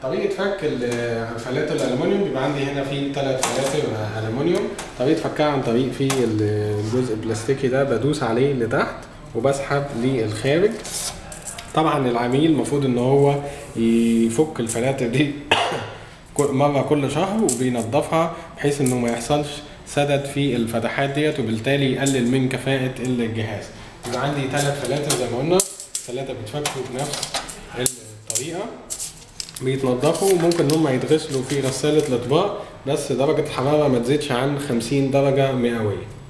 طريقة فك ال- فلاتر الألمونيوم بيبقى عندي هنا في ثلاث فلاتر ألمونيوم طريقة فكها عن طريق في الجزء البلاستيكي ده بدوس عليه لتحت وبسحب للخارج طبعا العميل المفروض ان هو يفك الفلاتر دي كل- مرة كل شهر وبينضفها بحيث انه ما يحصلش سدد في الفتحات ديت وبالتالي يقلل من كفاءة الجهاز يبقى عندي ثلاث فلاتر زي ما قلنا ثلاثة بيتفكوا بنفس الطريقة بيتنضفوا وممكن ان هم يتغسلوا في غسالة الاطباق بس درجة الحرارة ما تزيدش عن 50 درجة مئوية